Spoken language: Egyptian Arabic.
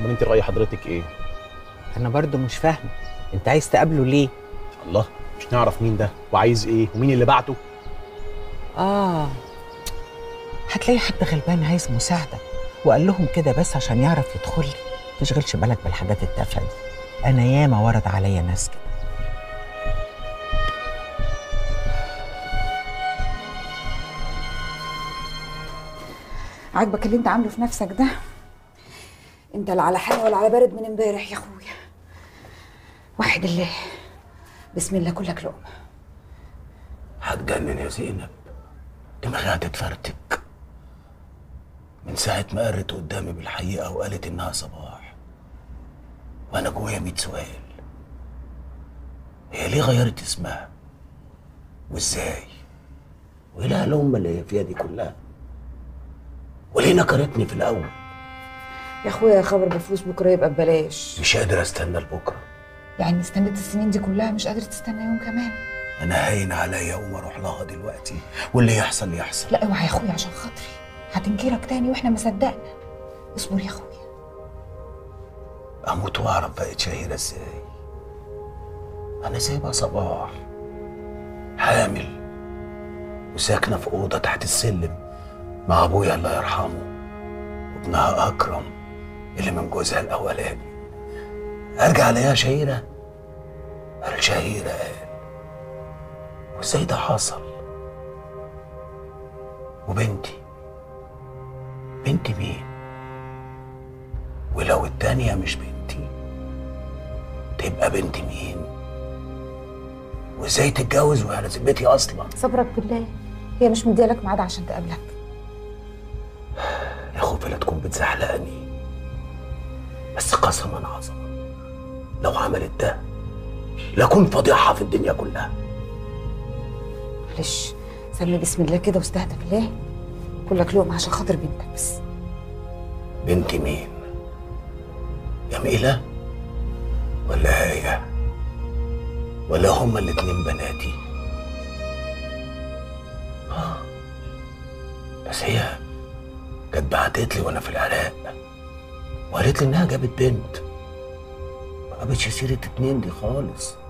امال انت راي حضرتك ايه انا برضو مش فاهمه انت عايز تقابله ليه الله مش نعرف مين ده وعايز ايه ومين اللي بعته اه هتلاقي حد غلبان عايز مساعده وقال لهم كده بس عشان يعرف يدخل لي تشغلش بالك بالحاجات التافهه دي انا ياما ورد عليا ناس كده عاجبك اللي انت عامله في نفسك ده انت لا على حاجه ولا على بارد من امبارح يا اخويا وحد الله بسم الله كلك لقمه هتجنن يا زينب دماغي هتتفرتك من ساعة ما قرت قدامي بالحقيقة وقالت إنها صباح وأنا جوايا ميت سؤال هي ليه غيرت اسمها؟ وإزاي؟ وإيه لها الأمة اللي هي فيها دي كلها؟ وليه نكرتني في الأول؟ يا اخويا خبر بفلوس بكره يبقى ببلاش مش قادر أستنى لبكرة يعني استنيت السنين دي كلها مش قادر تستنى يوم كمان أنا هاين عليا أقوم أروح لها دلوقتي واللي يحصل يحصل لا اوعى يا اخويا عشان خاطري هتنكرك تاني واحنا ما صدقنا اصبر يا اخويا اموت واعرف بقت شهيرة ازاي انا سايبها صباح حامل وساكنة في أوضة تحت السلم مع أبويا الله يرحمه وابنها أكرم اللي من جوزها الأولاني أرجع ألاقيها شهيرة قال شهيرة قال وإزاي ده حصل وبنتي بنتي مين ولو التانية مش بنتي تبقى بنت مين وازاي تتجوز وعلى ذمتي اصلا صبرك بالله هي مش مديالك ميعاد عشان تقابلك يا خوفي لا تكون بتزحلقني بس قسما عظما لو عملت ده لكون فضيحة في الدنيا كلها معلش سمي بسم الله كده واستهدى بالله كلك لقمه عشان خاطر بنتك بس بنتي مين جميلة ولا هي ولا هما الاتنين بناتي آه. بس هي كانت بعتت لي وانا في العراق وقالت لي انها جابت بنت ما جابتش سيرة اتنين دي خالص